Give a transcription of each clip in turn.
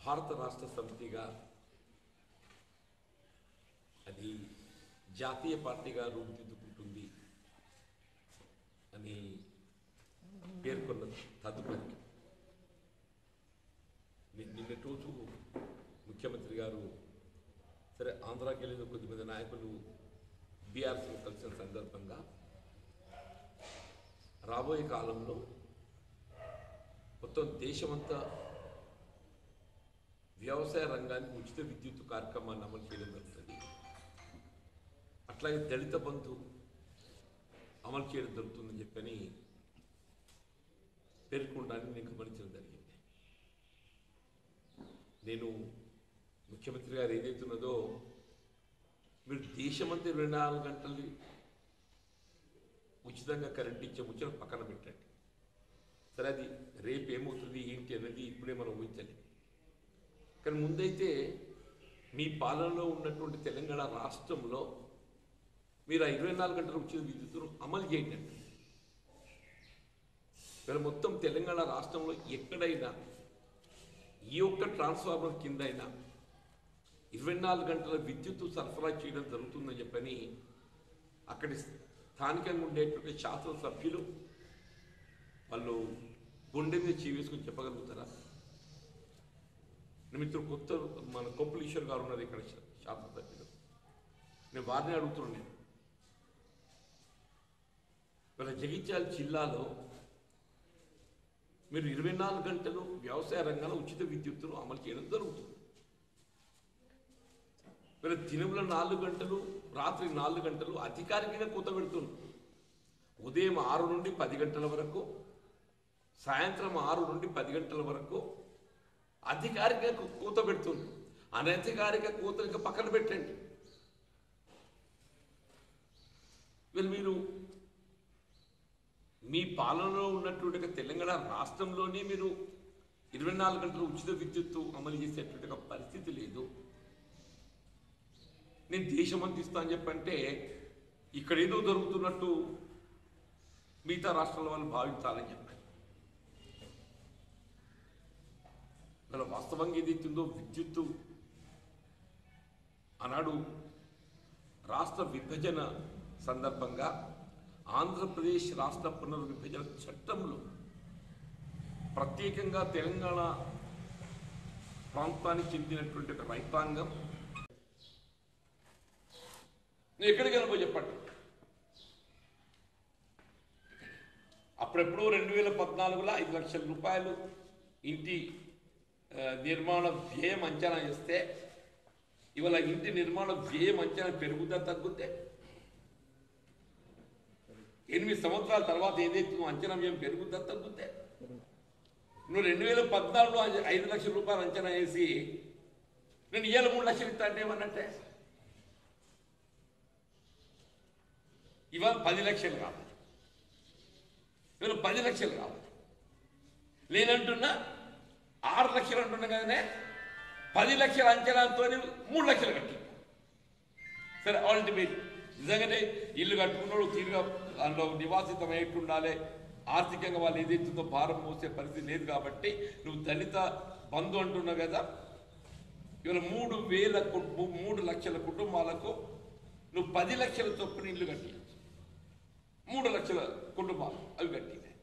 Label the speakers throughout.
Speaker 1: భారత రాష్ట్ర సమితిగా అది జాతీయ పార్టీగా రూపుదిద్దుకుంటుంది అని పేర్కొన్న తదుపరి ని- నిన్నటి రోజు ముఖ్యమంత్రి గారు సరే ఆంధ్రాకి వెళ్ళిన కొద్దిమంది నాయకులు బీఆర్సీలో కలిసిన సందర్భంగా రాబోయే కాలంలో మొత్తం దేశమంతా వ్యవసాయ రంగానికి ఉచిత విద్యుత్ కార్యక్రమాన్ని అమలు చేయడం జరుగుతుంది అట్లాగే దళిత బంధు అమలు చేయడం జరుగుతుందని చెప్పని పేర్కొనడాన్ని నేను గమనించడం జరిగింది నేను ముఖ్యమంత్రి గారు ఏదైతున్నదో మీరు దేశమంతా ఇరవై నాలుగు గంటలు ఉచితంగా కరెంట్ ఇచ్చే ముచ్చట పక్కన పెట్టండి సరే అది రేపు ఏమవుతుంది ఏంటి అనేది ఇప్పుడే మనం ఊహించలేం కానీ ముందైతే మీ పాలనలో ఉన్నటువంటి తెలంగాణ రాష్ట్రంలో మీరు ఆ ఇరవై నాలుగు గంటల ఉచిత విద్యుత్తును అమలు చేయండి ఇక్కడ మొత్తం తెలంగాణ రాష్ట్రంలో ఎక్కడైనా ఈ ఒక్క ట్రాన్స్ఫార్మర్ కింద అయినా ఇరవై నాలుగు గంటల విద్యుత్తు సరఫరా చేయడం జరుగుతుందని చెప్పని అక్కడి స్థానికంగా ఉండేటువంటి శాసనసభ్యులు వాళ్ళు గుండె మీద చేవేసుకొని చెప్పగలుగుతారా మిత్రుడు కొత్త మన కొప్పులు ఈశ్వర్ గారు ఉన్నారు ఇక్కడ శాసనసభ్యులు నేను వారిని అడుగుతున్నాను నేను మన జగిత్యాల జిల్లాలో మీరు ఇరవై నాలుగు గంటలు వ్యవసాయ రంగంలో ఉచిత విద్యుత్తును అమలు చేయడం జరుగుతుంది మీరు దినముల నాలుగు గంటలు రాత్రి నాలుగు గంటలు అధికారికంగా కూత పెడుతున్నారు ఉదయం ఆరు నుండి పది గంటల వరకు సాయంత్రం ఆరు నుండి పది గంటల వరకు అధికారికంగా కూత పెడుతుంది అనధికారిక కూత ఇంకా పక్కన పెట్టండి వీళ్ళు మీరు మీ పాలనలో ఉన్నటువంటి ఒక తెలంగాణ రాష్ట్రంలోనే మీరు ఇరవై నాలుగు గంటలు ఉచిత విద్యుత్తు అమలు చేసేటువంటి ఒక పరిస్థితి లేదు నేను దేశం అందిస్తా అని చెప్పంటే ఇక్కడ ఏదో దొరుకుతున్నట్టు మిగతా రాష్ట్రాల వాళ్ళు భావించాలని చెప్పాను ఇలా వాస్తవంగా ఏదైతుందో విద్యుత్తు ఆనాడు రాష్ట్ర విభజన సందర్భంగా ఆంధ్రప్రదేశ్ రాష్ట్ర పునర్విభజన చట్టంలో ప్రత్యేకంగా తెలంగాణ ప్రాంతానికి చెందినటువంటి ఒక రైతాంగం నేను ఎక్కడికి వెళ్ళబో చెప్పండి అప్పుడెప్పుడో రెండు వేల పద్నాలుగులో ఐదు లక్షల రూపాయలు ఇంటి ఆ, నిర్మాణ వ్యయం అంచనా వేస్తే ఇవాళ ఇంటి నిర్మాణ వ్యయం అంచనా పెరుగుతా తగ్గుతే ఎనిమిది సంవత్సరాల తర్వాత ఏదైతే నువ్వు అంచనా వ్యయం పెరుగుతా తగ్గుతే నువ్వు రెండు వేల పద్నాలుగులో ఐ- ఐదు లక్షల రూపాయలు అంచనా వేసి నేను ఇవాళ మూడు లక్షలు ఇస్తా అంటే ఏమన్నట్టే ఇవాళ పది లక్షలు కావాలి ఇవాళ పది లక్షలు కావాలి నేనంటున్నా ఆరు లక్షలు అంటున్నా కదనే పది లక్షల అంచనాతో మూడు లక్షలు కట్టి సరే ఆల్టిమేట్ నిజంగానే ఇల్లు కట్టుకున్నాడు తీరుగా అందులో నివాసితం అయ్యేట్టు ఉండాలి ఆర్థికంగా వాళ్ళు ఏదైతుందో భారం మోసే పరిస్థితి లేదు కాబట్టి నువ్వు దళిత బంధు అంటున్నావు కదా ఇవాళ మూడు వేల కు- మూడు లక్షల కుటుంబాలకు నువ్వు పది లక్షల చొప్పున ఇల్లు కట్టించు మూడు లక్షల కుటుంబాలు అవి కట్టినాయి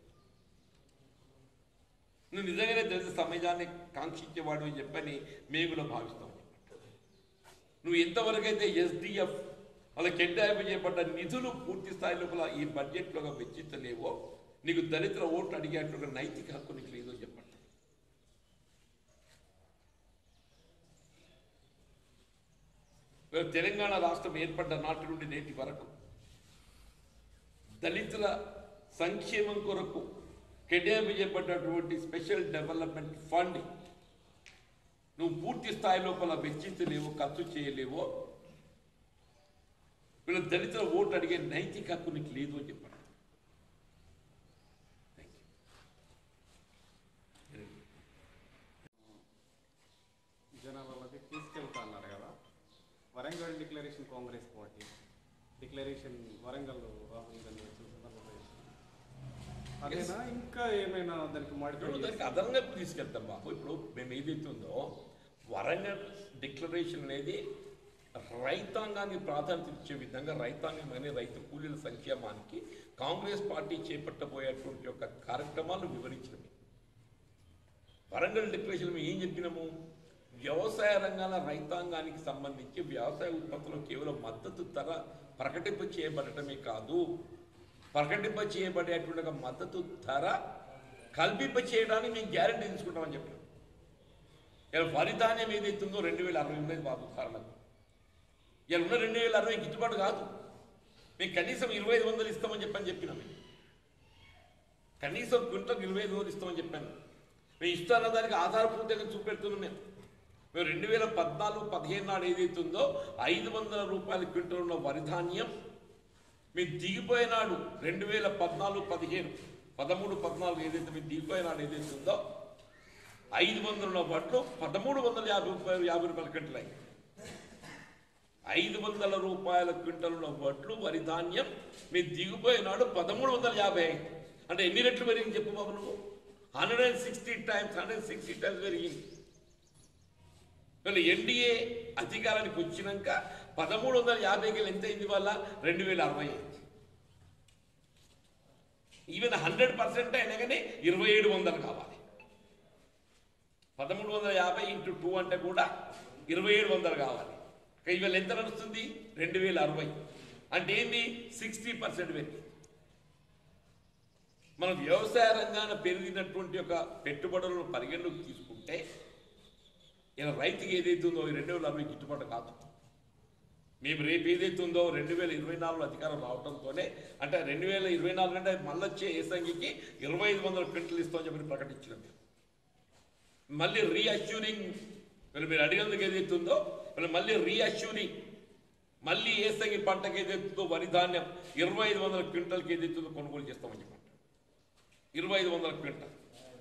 Speaker 1: నువ్వు నిజంగానే దళిత సమాజాన్ని కాంక్షించేవాడు అని చెప్పని మేము కూడా భావిస్తాం నువ్వు ఎంతవరకు అయితే ఎస్డిఎఫ్ వాళ్ళ కేటాయింపు చేయబడ్డ నిధులు పూర్తి స్థాయి లోపల ఈ బడ్జెట్లో వెచ్చించలేవో నీకు దళితుల ఓట్లు అడిగేటువంటి నైతిక హక్కు నీకు లేదో చెప్పండి ఇవాళ తెలంగాణ రాష్ట్రం ఏర్పడ్డ నాటి నుండి నేటి వరకు దళితుల సంక్షేమం కొరకు కేటాయింపు చేయబడ్డటువంటి స్పెషల్ డెవలప్మెంట్ ఫండ్ నువ్వు పూర్తి స్థాయి లోపల వెచ్చించలేవో ఖర్చు చేయలేవో వీళ్ళ దళితుల ఓటు అడిగే నైతిక హక్కు నీకు లేదు అని చెప్పండి Thank you.
Speaker 2: జనాలకి తీసుకెళ్తా అన్నారు కదా Warangal declaration Congress party declaration Warangal Rahul Gandhi వచ్చిన సందర్భంగా చేసింది. అదేనా ఇంకా ఏమైనా దానికి
Speaker 1: ఇప్పుడు
Speaker 2: మాడిఫై
Speaker 1: దానికి అదనంగా తీసుకెళ్తాం బాబు ఇప్పుడు మేము ఏదైతే ఉందో వరంగల్ డిక్లరేషన్ అనేది రైతాంగానికి ప్రాధాన్యత ఇచ్చే విధంగా రైతాంగం అనే రైతు కూలీల సంక్షేమానికి కాంగ్రెస్ పార్టీ చేపట్టబోయేటువంటి యొక్క కార్యక్రమాలను వివరించినవి వరంగల్ డిక్లరేషన్ మేము ఏం చెప్పినాము వ్యవసాయ రంగాల రైతాంగానికి సంబంధించి వ్యవసాయ ఉత్పత్తులు కేవలం మద్దతు ధర ప్రకటింప చేయబడటమే కాదు ప్రకటింప చేయబడేటువంటి ఒక మద్దతు ధర కల్పింప చేయడానికి మేము గ్యారంటీ తీసుకుంటామని చెప్పినాం ఇలా వరి ధాన్యం ఏదైతుందో రెండు వేల అరవై ఉన్నది బాబు కారణం ఇలా ఉన్న రెండు వేల అరవై గిట్టుబాటు కాదు మేము కనీసం ఇరవై ఐదు వందలు ఇస్తామని చెప్పని చెప్పినాం మేము. కనీసం క్వింటల్ ఇరవై ఐదు వందలు ఇస్తామని చెప్పాను మేము ఇస్తాన దానికి ఆధారపూర్తిగా చూపెడుతున్నాం మేము మేము రెండు వేల పద్నాలుగు పదిహేను నాడు ఏదైతుందో ఐదు వందల రూపాయల క్వింటల్ ఉన్న వరి ధాన్యం మీరు దిగిపోయినాడు రెండు వేల పద్నాలుగు పదిహేను పదమూడు పద్నాలుగు ఏదైతే మీరు దిగిపోయినాడు ఏదైతే ఉందో ఐదు వందల ఉన్న వడ్లు పదమూడు వందల యాభై రూపాయలు యాభై రూపాయల క్వింటల్ అయింది ఐదు వందల రూపాయల క్వింటల్ ఉన్న వడ్లు వరి ధాన్యం మీరు దిగిపోయినాడు పదమూడు వందల యాభై అయింది అంటే ఎన్ని రెట్లు పెరిగింది చెప్పు బాబు నువ్వు hundred and sixty times hundred sixty times పెరిగింది వీళ్ళు ఎన్డీఏ అధికారానికి వచ్చినాక పదమూడు వందల యాభైకి ఎంత అయింది వల్ల రెండు వేల అరవై అయింది ఈవెన్ హండ్రెడ్ పర్సెంట్ అయినా కానీ ఇరవై ఏడు వందలు కావాలి పదమూడు వందల యాభై ఇంటూ టూ అంటే కూడా ఇరవై ఏడు వందలు కావాలి ఇక ఇవాళ ఎంత నడుస్తుంది రెండు వేల అరవై అంటే ఏంది సిక్స్టీ పర్సెంట్ పెరిగింది మనం వ్యవసాయ రంగాన పెరిగినటువంటి ఒక పెట్టుబడులను పరిగణలోకి తీసుకుంటే ఇలా రైతుకి ఏదైతే ఉందో ఈ రెండు వేల అరవై గిట్టుబాటు కాదు మేము రేపు ఏదైతే ఉందో రెండు వేల ఇరవై నాలుగులో అధికారం రావడంతోనే అంటే రెండు వేల ఇరవై నాలుగు అంటే మళ్ళీ వచ్చే ఏసంగికి ఇరవై ఐదు వందల క్వింటలు ఇస్తామని చెప్పి ప్రకటించినాం మేము మళ్ళీ రీఅష్యూరింగ్ వీళ్ళు మీరు అడిగినందుకు ఏదైతే ఉందో వీళ్ళు మళ్ళీ రీఅష్యూరింగ్ మళ్ళీ ఏసంగి పంటకి ఏదైతుందో వరి ధాన్యం ఇరవై ఐదు వందల క్వింటల్కి ఏదైతుందో కొనుగోలు చేస్తామని చెప్పండి ఇరవై ఐదు వందల క్వింటల్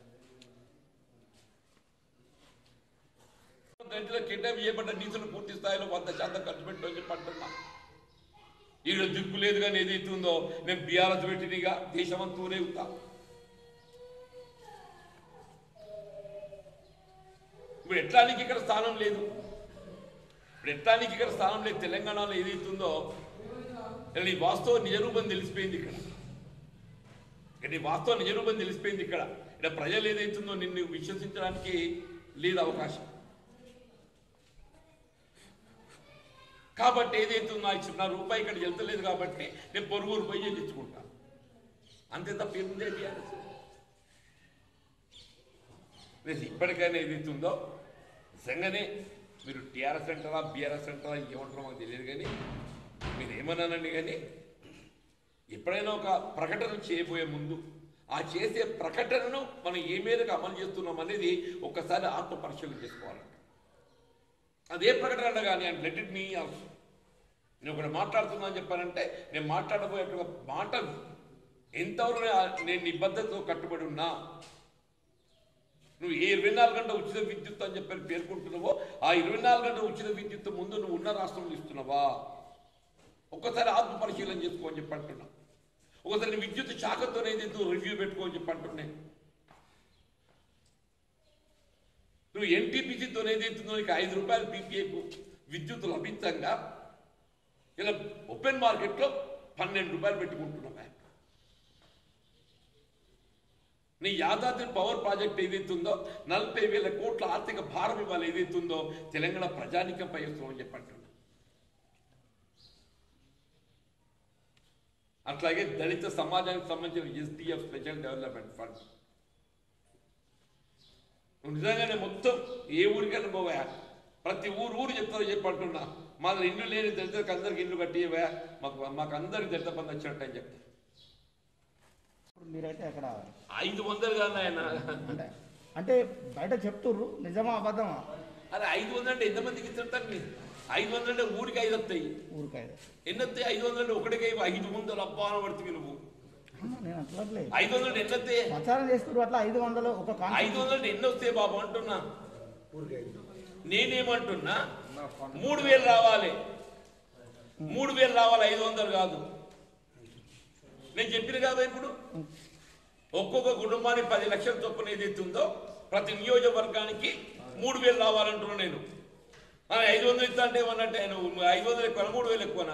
Speaker 1: గంటలో కిడ్నాప్ చేయబడ్డ నిధులు పూర్తి స్థాయిలో వంద శాతం ఖర్చు పెట్టమని చెప్పి అంటున్నా ఈరోజు దిక్కు లేదు కానీ ఏదైతే ఉందో నేను బీఆర్ఎస్ పెట్టినగా దేశమంతూనే ఉంటా ఇప్పుడు ఎట్లానికి ఇక్కడ స్థానం లేదు ఇప్పుడు ఎట్లానికి ఇక్కడ స్థానం లేదు తెలంగాణలో ఏదైతే ఉందో ఇక్కడ నీ వాస్తవ నిజరూపం తెలిసిపోయింది ఇక్కడ ఇక్కడ నీ వాస్తవ నిజరూపం తెలిసిపోయింది ఇక్కడ ఇక్కడ ప్రజలు ఏదైతుందో నిన్ను విశ్వసించడానికి లేదు అవకాశం కాబట్టి ఏదైతే ఉందో ఇచ్చిన నా రూపాయి ఇక్కడ వెళ్తలేదు కాబట్టి నేను పొరుగురు పోయి తెచ్చుకుంటా అంతే తప్ప ఏముంది టీఆర్ఎస్ లేదు ఇప్పటికైనా ఏదైతే ఉందో నిజంగానే మీరు టీఆర్ఎస్ అంటారా బీఆర్ఎస్ అంటారా ఏమంటారో మాకు తెలియదు కానీ మీరు ఏమన్నానండి కానీ ఎప్పుడైనా ఒక ప్రకటన చేయబోయే ముందు ఆ చేసే ప్రకటనను మనం ఏ మేరకు అమలు చేస్తున్నాం అనేది ఒక్కసారి ఆత్మ పరిశీలన చేసుకోవాలంట అదే ప్రకటన అంటే కానీ and let it me also నేను ఒకటి మాట్లాడుతున్నా అని చెప్పానంటే నేను మాట్లాడబోయే మాట ఎంతవరకు నే- నేను నిబద్ధతతో కట్టుబడి ఉన్నా నువ్వు ఏ ఇరవై నాలుగు గంటల ఉచిత విద్యుత్ అని చెప్పి పేర్కొంటున్నావో ఆ ఇరవై నాలుగు గంటల ఉచిత విద్యుత్ ముందు నువ్వు ఉన్న రాష్ట్రంలో ఇస్తున్నావా ఒక్కసారి ఆత్మ పరిశీలన చేసుకో అని చెప్పి అంటున్నా ఒకసారి నీ విద్యుత్ శాఖతో ఏదైతే రివ్యూ పెట్టుకో అని చెప్పి అంటున్నాయి నువ్వు ఎన్టీపీసీతో ఏదైతుందో నీకు ఐదు రూపాయలు పీపీఏకు విద్యుత్ లభించంగా ఇలా ఓపెన్ మార్కెట్లో పన్నెండు రూపాయలు పెట్టుకుంటున్నావు నీ యాదాద్రి పవర్ ప్రాజెక్ట్ ఏదైతే ఉందో నలభై వేల కోట్ల ఆర్థిక భారం ఇవాళ ఏదైతే ఉందో తెలంగాణ ప్రజానికంపై వస్తామని చెప్పి అంటున్నా అట్లాగే దళిత సమాజానికి సంబంధించిన ఎస్డిఎఫ్ స్పెషల్ డెవలప్మెంట్ ఫండ్ నువ్వు నిజంగానే మొత్తం ఏ ఊరికైనా పోవా ప్రతి ఊరు ఊరు చెప్తారో చెప్పి అంటున్నా మా ఇల్లు లేని దళితులకు అందరికి ఇల్లు కట్టివా మాకు మాకు అందరికి దళిత బంధు వచ్చినట్టు అని చెప్తా
Speaker 3: ఇప్పుడు మీరైతే అక్కడ
Speaker 1: ఐదు వందలు కానీ ఆయన
Speaker 3: అంటే అంటే బయట చెప్తుర్రు నిజమా అబద్ధమా
Speaker 1: అరే ఐదు వందలు అంటే ఎంతమందికి ఇస్తుంటారు మీరు ఐదు వందలు అంటే ఊరికి ఐదు వస్తాయి
Speaker 3: ఊరికాయ
Speaker 1: ఎన్ని వస్తాయి ఐదు వందలు అంటే ఒకటికి ఐదు వందలు అబ్బా అని పడుతుంది నువ్వు
Speaker 3: నేను అంటలేదు
Speaker 1: ఐదు వందలు అంటే ఎన్ని వస్తాయి
Speaker 3: ప్రచారం చేస్తున్నారు అట్లా ఐదు వందలు ఒక
Speaker 1: ఐదు
Speaker 3: కాన్సెప్ట్
Speaker 1: వందలు అంటే ఎన్ని వస్తాయి బాబు అంటున్నా నేనేమంటున్నా మూడు వేలు రావాలి మూడు వేలు రావాలి ఐదు వందలు కాదు నేను చెప్పిన కదా ఇప్పుడు ఒక్కొక్క కుటుంబానికి పది లక్షల చొప్పున ఏదైతే ఉందో ప్రతి నియోజకవర్గానికి మూడు వేలు రావాలంటున్నా నేను మరి ఐదు వందలు ఇస్తా అంటే ఏమన్నట్టు ఆయన ఐదు వందలు ఎక్కువ మూడు వేలు ఎక్కువనా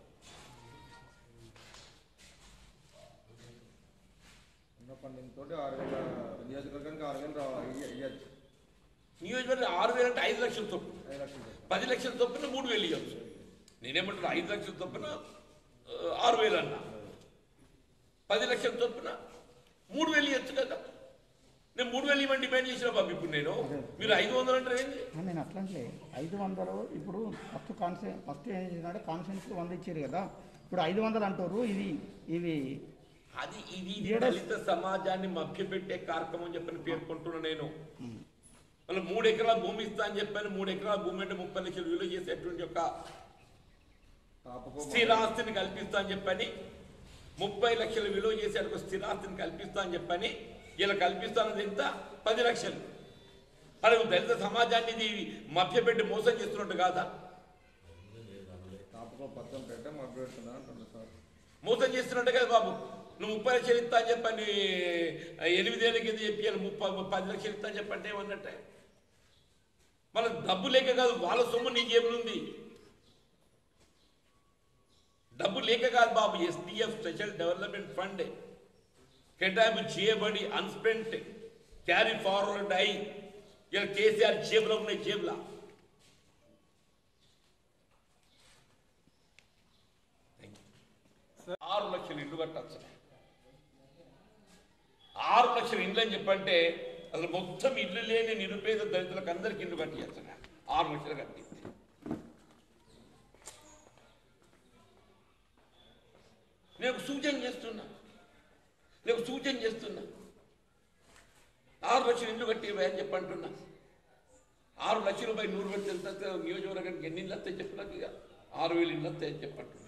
Speaker 4: ఉన్న ఫండింగ్ తోటి ఆరు వేల నియోజకవర్గానికి ఆరు వేలు రావాలి ఇయ్య- ఇయ్యచ్చు
Speaker 1: నియోజకవర్గం ఆరు వేలు అంటే ఐదు లక్షల చొప్పున
Speaker 4: ఐదు లక్షలు చెప్పు.
Speaker 1: పది లక్షల చొప్పున మూడు వేలు ఇవ్వచ్చు నేనేమంటున్నా ఐదు లక్షల చొప్పున ఆ, ఆరు వేలు అన్నా పది లక్షల చొప్పున మూడు వేలు ఇవ్వచ్చు కదా నేను మూడు వేలు ఇవ్వండి డిమాండ్ చేసిన బాబు ఇప్పుడు నేను మీరు ఐదు వందలు అంటారు ఏంది
Speaker 3: ఆ, నేను అట్లంటే ఐదు వందలు ఇప్పుడు ఫస్ట్ కాన్సె ఫస్ట్ ఏం చేసిందంటే కాన్ఫరెన్స్కి వంద ఇచ్చారు కదా ఇప్పుడు ఐదు వందలు అంటారు ఇది ఇవి
Speaker 1: అది ఇది ఇది
Speaker 3: ఏడో-
Speaker 1: దళిత సమాజాన్ని మభ్యపెట్టే కార్యక్రమం చెప్పని పేర్కొంటున్నా నేను మళ్ళీ మూడు ఎకరాల భూమి ఇస్తా అని చెప్పాను మూడు ఎకరాల భూమి అంటే ముప్పై లక్షలు విలువ చేసేటువంటి ఒక
Speaker 4: తాపకో
Speaker 1: స్థిరాస్తిని కల్పిస్తా అని చెప్పని ముప్పై లక్షల విలువ చేసే ఒక స్థిరాస్తిని కల్పిస్తా అని చెప్పని ఇలా కల్పిస్తానది ఎంత పది లక్షలు మరి దళిత సమాజాన్ని ఇది మభ్యపెట్టి మోసం చేస్తున్నట్టు కాదా
Speaker 4: తాపకో పత్రం పెట్టే మబ్బు పెడుతున్నా అంటున్నారు సార్
Speaker 1: మోసం చేస్తున్నట్టు కదా బాబు నువ్వు ముప్పై లక్షలు ఇస్తా అని చెప్పని ఎనిమిదేళ్ళ కింద చెప్పి ముప్పై పది లక్షలు ఇస్తా అని చెప్పంటే ఏమన్నట్టే వాళ్ళ డబ్బు లేక కాదు వాళ్ళ సొమ్ము నీ జేబులుంది డబ్బు లేక కాదు బాబు ఎస్డిఎఫ్ స్పెషల్ డెవలప్మెంట్ ఫండ్ కేటాయింపు చేయబడి అన్స్పెంట్ క్యారీ ఫార్వర్డ్ అయి ఇలా కేసీఆర్ జేబులో ఉన్నాయి జేబులా ఆరు లక్షలు ఇల్లు కట్టచ్చు ఆరు లక్షల ఇండ్లు అని చెప్పంటే అసలు మొత్తం ఇల్లు లేని నిరుపేద దళితులకు అందరికి ఇల్లు కట్టియచ్చు ఆరు లక్షలు కట్టింది నేను ఒక సూచన చేస్తున్నా నేను ఒక సూచన చేస్తున్నా ఆరు లక్షలు ఇల్లు కట్టివే అని చెప్పంటున్నా ఆరు లక్షల రూపాయలు నూరు పెడితే ఎంత వస్తే నియోజకవర్గానికి ఎన్ని ఇళ్ళు వస్తాయి చెప్పినాక ఇక ఆరు వేలు ఇళ్ళు వస్తాయి అని చెప్పంటున్నా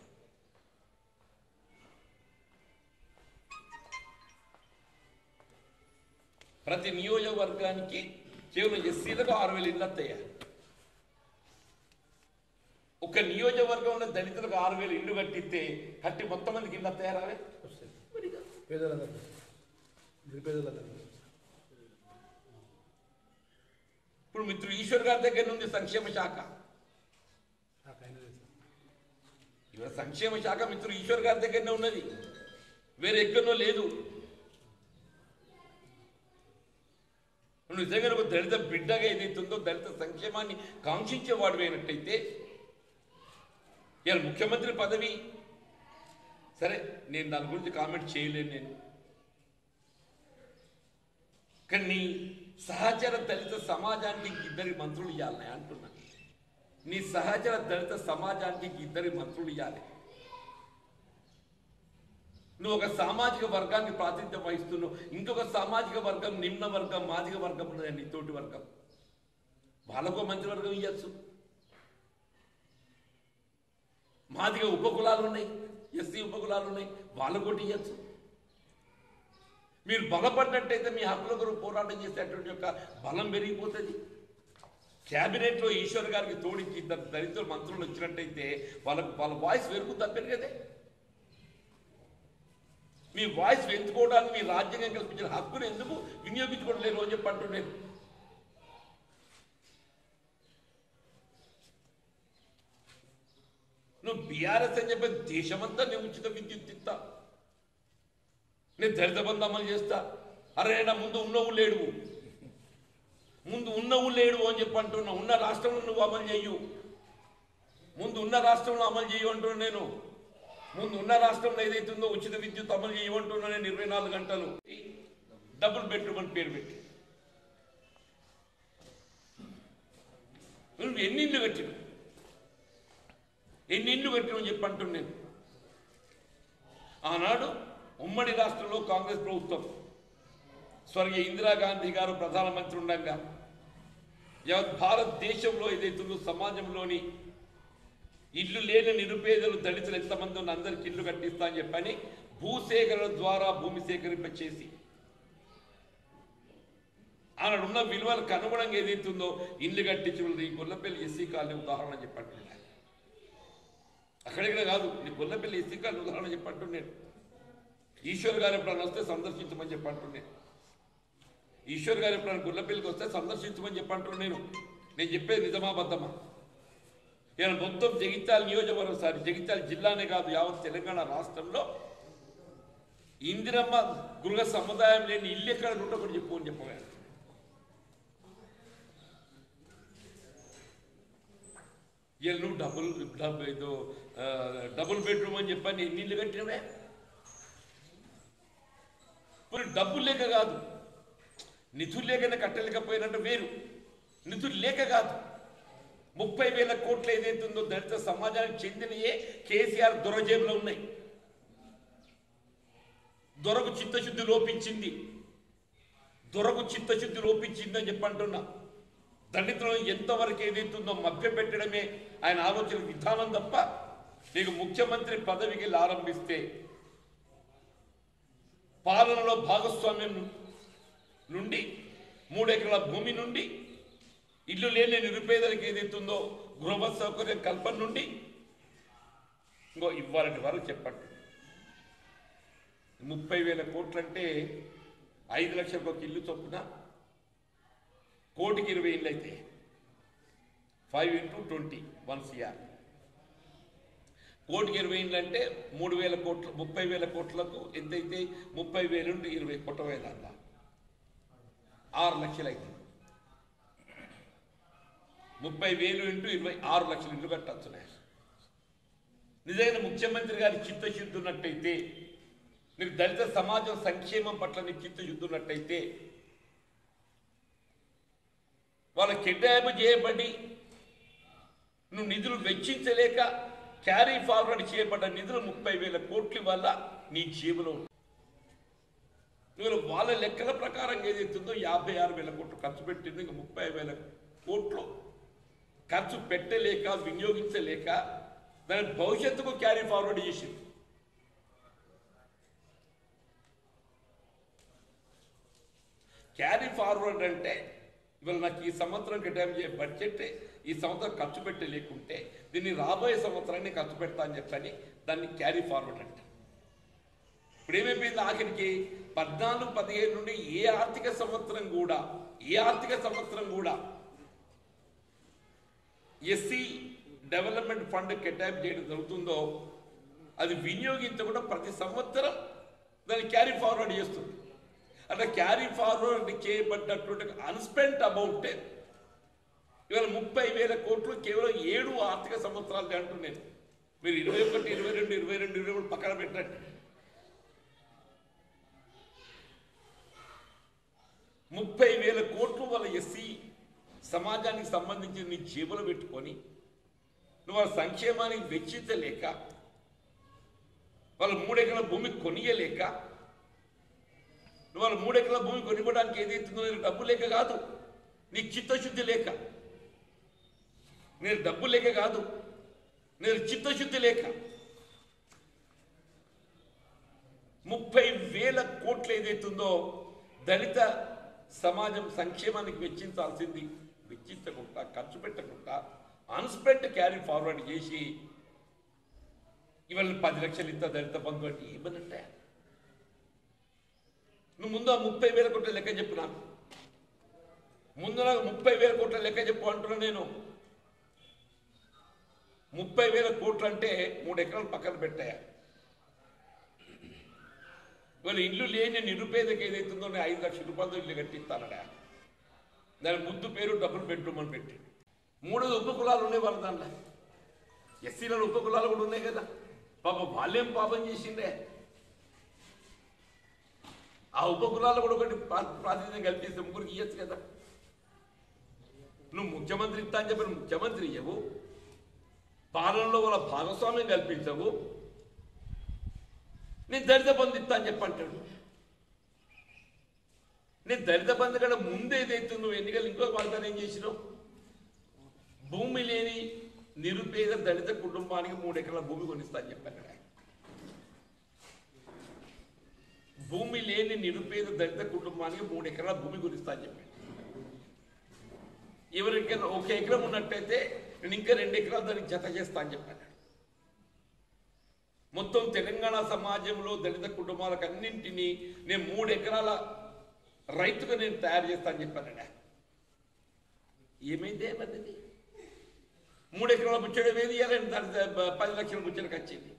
Speaker 1: ప్రతి నియోజకవర్గానికి కేవలం ఎస్సీలకు ఆరు వేలు ఇళ్ళు వస్తాయా ఒక నియోజకవర్గంలో దళితులకు ఆరు వేలు ఇల్లు కట్టిస్తే కట్టి మొత్తం మందికి ఇల్లు వస్తాయా రావే
Speaker 5: పేదలందరికీ నిరుపేదలందరికీ
Speaker 1: ఇప్పుడు మిత్రుడు ఈశ్వర్ గారి దగ్గర ఉంది సంక్షేమ శాఖ
Speaker 5: నాకు అయినా తెలుసు
Speaker 1: ఇవాళ సంక్షేమ శాఖ మిత్రుడు ఈశ్వర్ గారి దగ్గరనే ఉన్నది వేరే ఎక్కడనో లేదు నువ్వు నిజంగా ఒక దళిత బిడ్డగా ఏదైతుందో దళిత సంక్షేమాన్ని కాంక్షించేవాడు అయినట్టయితే ఇవాళ ముఖ్యమంత్రి పదవి సరే నేను దాని గురించి కామెంట్ చేయలేను నేను కానీ నీ సహచర దళిత సమాజానికి ఇద్దరి మంత్రులు ఇవ్వాలని అంటున్నా నీ సహచర దళిత సమాజానికి ఇద్దరి మంత్రులు ఇవ్వాలి నువ్వు ఒక సామాజిక వర్గానికి ప్రాతినిధ్యం వహిస్తున్నావు ఇంకొక సామాజిక వర్గం నిమ్న వర్గం మాదిక వర్గం ఉన్నదండి తోటి వర్గం వాళ్ళకో మంత్రివర్గం ఇవ్వచ్చు మాదిగ ఉపకులాలు ఉన్నాయి ఎస్సీ ఉపకులాలు ఉన్నాయి వాళ్ళకోటి ఇవ్వచ్చు మీరు బలపడ్డట్టయితే మీ హక్కుల కొరకు పోరాటం చేసేటువంటి యొక్క బలం పెరిగిపోతుంది క్యాబినెట్లో ఈశ్వర్ గారికి తోడించి ఇద్దరు దళితుల మంత్రులు వచ్చినట్టయితే వాళ్ళకు వాళ్ళ వాయిస్ పెరుగుతుంది పెరిగదే మీ వాయిస్ పెంచుకోవడానికి మీ రాజ్యాంగం కల్పించిన హక్కును ఎందుకు వినియోగించుకోవడం లేదు అని చెప్పి అంటున్నాను నువ్వు బీఆర్ఎస్ అని చెప్పి దేశమంతా నేను ఉచిత విద్యుత్ ఇస్తా నేను దళిత బంధు అమలు చేస్తా అరే నా ముందు ఉన్నవు లేడు ముందు ఉన్నవు లేడు అని చెప్పి అంటున్నా ఉన్న రాష్ట్రంలో నువ్వు అమలు చేయు ముందు ఉన్న రాష్ట్రంలో అమలు చేయు అంటున్నా నేను ముందు ఉన్న రాష్ట్రంలో ఏదైతుందో ఉచిత విద్యుత్ అమలు చేయమంటున్నా నేను ఇరవై నాలుగు గంటలు డబుల్ బెడ్రూమ్ అని పేరు పెట్టి నువ్వు ఎన్ని ఇళ్ళు కట్టినావు ఎన్ని ఇళ్ళు కట్టినావు చెప్పి అంటున్నాను ఆనాడు ఉమ్మడి రాష్ట్రంలో కాంగ్రెస్ ప్రభుత్వం స్వర్గీయ ఇందిరాగాంధీ గారు ప్రధానమంత్రి ఉండగా యావత్ భారతదేశంలో ఏదైతుందో సమాజంలోని ఇల్లు లేని నిరుపేదలు దళితులు ఎంతమంది ఉన్న అందరికి ఇల్లు కట్టిస్తా అని చెప్పని భూసేకరణ ద్వారా భూమి సేకరింప చేసి ఆనాడు ఉన్న విలువలకు అనుగుణంగా ఏదైతుందో ఇల్లు కట్టించిన ఈ గొల్లపల్లి ఎస్సీ కాలనీ ఉదాహరణ చెప్పంటున్నాను అక్కడిక్కడ కాదు నీ గొల్లపల్లి ఎస్సీ కాలనీ ఉదాహరణ చెప్పంటున్నాను ఈశ్వర్ గారు ఎప్పుడన్నా వస్తే సందర్శించమని చెప్పంటున్నాను ఈశ్వర్ గారు ఎప్పుడైనా గుల్లపల్లికి వస్తే సందర్శించమని చెప్పంటున్నాను నేను నేను చెప్పేది నిజమా బద్దమా ఇలా మొత్తం జగిత్యాల నియోజకవర్గం సార్ జగిత్యాల జిల్లానే కాదు యావత్ తెలంగాణ రాష్ట్రంలో ఇందిరమ్మ గృహ సముదాయం లేని ఇల్లు ఎక్కడ ఉంటే ఒకటి చెప్పు అని చెప్పగలను ఇలా నువ్వు డబుల్ డబుల్ ఏదో ఆ, డబుల్ బెడ్రూమ్ అని చెప్పని ఎన్ని ఇల్లు కట్టినవే మరి డబ్బులు లేక కాదు నిధులు లేకనే కట్టలేకపోయినట్టు వేరు నిధులు లేక కాదు ముప్పై వేల కోట్లు ఏదైతుందో దళిత సమాజానికి చెందినయే కేసీఆర్ దొరజేబులో ఉన్నాయి దొరకు చిత్తశుద్ధి లోపించింది దొరకు చిత్తశుద్ధి లోపించింది అని చెప్పి అంటున్నా దళితులను ఎంతవరకు ఏదైతుందో మభ్య పెట్టడమే ఆయన ఆలోచన విధానం తప్ప నీకు ముఖ్యమంత్రి పదవికి ఆరంభిస్తే పాలనలో భాగస్వామ్యం నుండి మూడు ఎకరాల భూమి నుండి ఇల్లు లేని నిరుపేదలకు ఏదైతుందో గృహ సౌకర్యం కల్పన నుండి ఇంకో ఇవ్వాలంటే వరకు చెప్పండి ముప్పై వేల కోట్లంటే ఐదు లక్షలకు ఒక ఇల్లు చొప్పున కోటికి ఇరవై ఇల్లు అయితే five into twenty one CR కోటికి ఇరవై ఇల్లు అంటే మూడు వేల కోట్ల ముప్పై వేల కోట్లకు ఎంతైతే ముప్పై వేలు నుండి ఇరవై కొట్ట వేల అలా ఆరు లక్షలు అయితే ముప్పై వేలు ఇంటూ ఇరవై ఆరు లక్షలు ఇల్లు కట్టచ్చు నిజమైన ముఖ్యమంత్రి గారి చిత్తశుద్ధి ఉన్నట్టయితే నీకు దళిత సమాజం సంక్షేమం పట్ల నీకు చిత్తశుద్ధి ఉన్నట్టయితే వాళ్ళ కిడ్నాప్ చేయబడి నువ్వు నిధులు వెచ్చించలేక క్యారీ ఫార్వర్డ్ చేయబడ్డ నిధులు ముప్పై వేల కోట్ల వల్ల నీ జేబులో ఉంది. నువ్వు వాళ్ళ లెక్కల ప్రకారం ఏదైతుందో యాభై ఆరు వేల కోట్లు ఖర్చు పెట్టింది ఇంకా ముప్పై వేల కోట్లు ఖర్చు పెట్టలేక వినియోగించలేక దాని భవిష్యత్తుకు క్యారీ ఫార్వర్డ్ చేసింది క్యారీ ఫార్వర్డ్ అంటే ఇవాళ నాకు ఈ సంవత్సరం కేటాయించే బడ్జెట్ ఈ సంవత్సరం ఖర్చు పెట్టే లేకుంటే దీన్ని రాబోయే సంవత్సరాన్ని ఖర్చు పెడతా అని చెప్పని దాన్ని క్యారీ ఫార్వర్డ్ అంట ఇప్పుడు ఏమైపోయింది ఆఖరికి పద్నాలుగు పదిహేను నుండి ఏ ఆర్థిక సంవత్సరం కూడా ఏ ఆర్థిక సంవత్సరం కూడా ఎస్సీ డెవలప్మెంట్ ఫండ్ కేటాయింపు చేయడం జరుగుతుందో అది వినియోగించకుండా ప్రతి సంవత్సరం దాన్ని క్యారీ ఫార్వర్డ్ చేస్తుంది అట్లా క్యారీ ఫార్వర్డ్ చేయబడ్డటువంటి అన్స్పెంట్ అమౌంట్ ఇవాళ ముప్పై వేల కోట్లు కేవలం ఏడు ఆర్థిక సంవత్సరాలు అంటున్నాను మీరు ఇరవై ఒకటి ఇరవై రెండు ఇరవై రెండు ఇరవై మూడు పక్కన పెట్టండి ముప్పై వేల కోట్లు వాళ్ళ ఎస్సీ సమాజానికి సంబంధించి నీ జేబులో పెట్టుకొని నువ్వు వాళ్ళ సంక్షేమానికి వెచ్చించలేక వాళ్ళ మూడెకరాల భూమి కొనియలేక నువ్వు వాళ్ళ మూడెకరాల భూమి కొనివ్వడానికి ఏదైతుందో నీకు డబ్బు లేక కాదు నీకు చిత్తశుద్ధి లేక నేను డబ్బు లేక కాదు నేను చిత్తశుద్ధి లేక ముప్పై వేల కోట్లు ఏదైతుందో దళిత సమాజం సంక్షేమానికి వెచ్చించాల్సింది వెచ్చించకుండా ఖర్చు పెట్టకుండా అన్స్పెంట్ క్యారీ ఫార్వర్డ్ చేసి ఇవాళ పది లక్షలు ఇంత దళిత బంధు అంటే ఏమనంటే నువ్వు ముందు ఆ ముప్పై వేల కోట్ల లెక్క చెప్పు నాకు ముందు నాకు ముప్పై వేల కోట్ల లెక్క చెప్పు అంటున్నా నేను ముప్పై వేల కోట్లు అంటే మూడు ఎకరాలు పక్కన పెట్టాయా ఇవాళ ఇల్లు లేని నిరుపేదకి ఏదైతుందో నేను ఐదు లక్షల రూపాయలతో ఇల్లు కట్టిస్తానడా దాని ముద్దు పేరు డబుల్ బెడ్రూమ్ అని పెట్టి మూడు ఉప కులాలు ఉన్నాయి వాళ్ళ దాంట్లో ఎస్సీలలో ఉప కులాలు కూడా ఉన్నాయి కదా పాప వాళ్ళేం పాపం చేసిండే ఆ ఉప కులాలు కూడా ఒకటి ప్రా- ప్రాతినిధ్యం కల్పిస్తే ముగ్గురికి ఇవ్వచ్చు కదా నువ్వు ముఖ్యమంత్రి ఇస్తా అని చెప్పిన ముఖ్యమంత్రి ఇవ్వవు పాలనలో వాళ్ళ భాగస్వామ్యం కల్పించవు నేను దళిత బంధు ఇస్తా అని చెప్పంటాడు నేను దళిత బంధు కంటే ముందు ఏదైతే నువ్వు ఎన్నికలు ఇంకో వాగ్దానం ఏం చేసినావు భూమి లేని నిరుపేద దళిత కుటుంబానికి మూడు ఎకరాల భూమి కొనిస్తా అని చెప్పాను ఆయన. భూమి లేని నిరుపేద దళిత కుటుంబానికి మూడు ఎకరాల భూమి కొనిస్తా అని చెప్పాడు ఎవరికైనా ఒక ఎకరం ఉన్నట్టయితే నేను ఇంకా రెండు ఎకరాలు దానికి జత చేస్తా అని చెప్పాను మొత్తం తెలంగాణ సమాజంలో దళిత కుటుంబాలకు అన్నింటినీ నేను మూడు ఎకరాల రైతుగా నేను తయారు చేస్తానని చెప్పానడా ఏమైంది ఏమన్నది మూడు ఎకరాల ముచ్చడి వేది ఇవ్వాలని దాని ద- పది లక్షల ముచ్చడికి వచ్చింది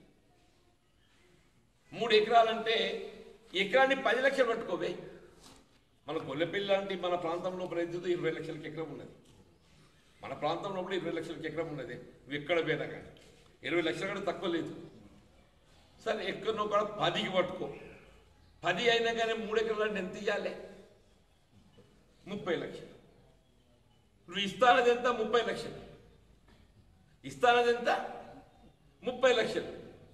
Speaker 1: మూడు ఎకరాలంటే ఎకరాన్ని పది లక్షలు పట్టుకోవే మన గొల్లెపల్లి లాంటి మన ప్రాంతంలో రైతుతో ఇరవై లక్షలకి ఎకరం ఉన్నది మన ప్రాంతంలో కూడా ఇరవై లక్షలకి ఎకరం ఉన్నది నువ్వు ఎక్కడ పోయినా కానీ ఇరవై లక్షల కంటే తక్కువ లేదు సరే ఎక్కడో కూడా పదికి పట్టుకో పది అయినా కానీ మూడు ఎకరాలు ఎంత ఇవ్వాలి ముప్పై లక్షలు నువ్వు ఇస్తానది ఎంత ముప్పై లక్షలు ఇస్తానది ఎంత ముప్పై లక్షలు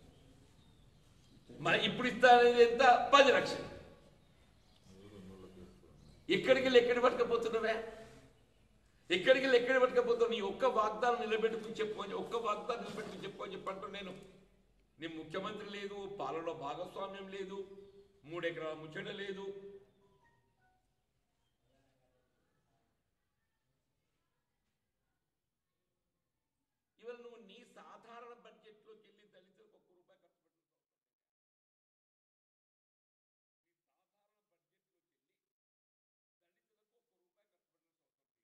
Speaker 1: మరి ఇప్పుడు ఇస్తానది ఎంత పది లక్షలు ఎక్కడికి వెళ్ళి ఎక్కడి పట్టుకపోతున్నావే ఎక్కడికి వెళ్ళి ఎక్కడి పట్టుకపోతున్నావు నీ ఒక్క వాగ్దానం నిలబెట్టుకుని చెప్పుకొని ఒక్క వాగ్దానం నిలబెట్టుకుని చెప్పుకొని చెప్పంటూ నేను నీ ముఖ్యమంత్రి లేదు పాలలో భాగస్వామ్యం లేదు మూడు ఎకరాల ముచ్చట లేదు